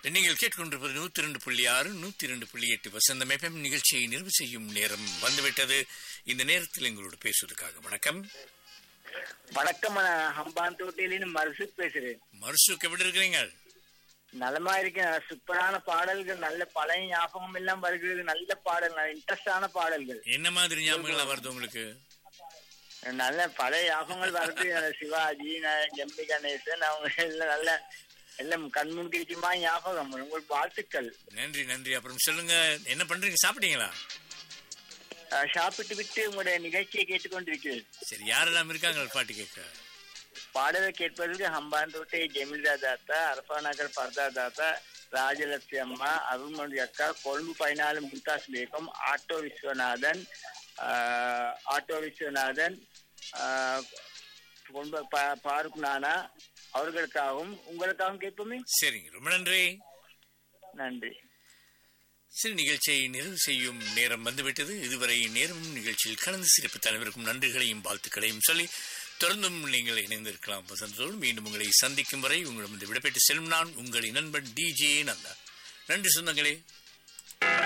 நீங்கள் கேட்டுக்கொண்டிருப்பது நூத்தி ரெண்டு புள்ளி ஆறு நூத்தி ரெண்டு புள்ளி எட்டு வசந்தம் எஃப்எம் நிகழ்ச்சியை நிறைவு செய்யும் நேரம் வந்துவிட்டது இந்த நேரத்தில் எங்களோடு பேசுவதற்காக வணக்கம் வணக்கம் நான் ஹம்பான் தோட்டிலிருந்து மருசுக் பேசுறேன் மருசுக்கு எப்படி இருக்கிறீங்க நலமா இருக்கேன் சூப்பரான பாடல்கள் நல்ல பழைய ஞாபகம் எல்லாம் வருகிறது நல்ல பாடல் நல்ல இன்ட்ரெஸ்டான பாடல்கள் என்ன மாதிரி ஞாபகங்களா வருது உங்களுக்கு நல்ல பழைய ஞாபகங்கள் வருது நல்ல சிவாஜி ந- எம்பி கணேசன் அவங்க எல்லாம் நல்ல எல்லாம் கண்முன்கிரிக்குமா ஞாபகம் உங்களுக்கு வாழ்த்துக்கள் நன்றி நன்றி அப்புறம் சொல்லுங்க என்ன பண்றீங்க சாப்பிட்டீங்களா அஹ், சாப்பிட்டு விட்டு உங்களுடைய நிகழ்ச்சியை கேட்டுக்கொண்டிருக்கிறேன் சரி யாரெல்லாம் இருக்காங்க பாட்டு கேட்க பாடலை கேட்பதற்கு ஹம்பான் தோட்டை ஜெமில்தா தாத்தா அரபா நகர் பர்தா தாத்தா ராஜலட்சுமி அம்மா அருள்மொழி அக்கா கொழும்பு பதினாலு மும்தாஸ் பேகம் ஆட்டோ விஸ்வநாதன் ஆஹ், ஆட்டோ விஸ்வநாதன் ஆஹ், கொழும்பு பா- பாருக் நானா அவர்களுக்காகவும் உங்களுக்காகவும் கேட்போமே சரிங்க ரொம்ப நன்றி நன்றி சிறு நிகழ்ச்சியை நிறைவு செய்யும் நேரம் வந்துவிட்டது இதுவரை நேரமும் நிகழ்ச்சியில் கலந்து சிறப்பு தலைவருக்கும் நன்றிகளையும் வாழ்த்துக்களையும் சொல்லி தொடர்ந்தும் நீங்கள் இணைந்திருக்கலாம் வசந்தத்தோடு மீண்டும் உங்களை சந்திக்கும் வரை உங்களிடம் விடைபெற்று செல்லும் நான் உங்களின் நண்பன் டிஜே நந்தா நன்றி சொந்தங்களே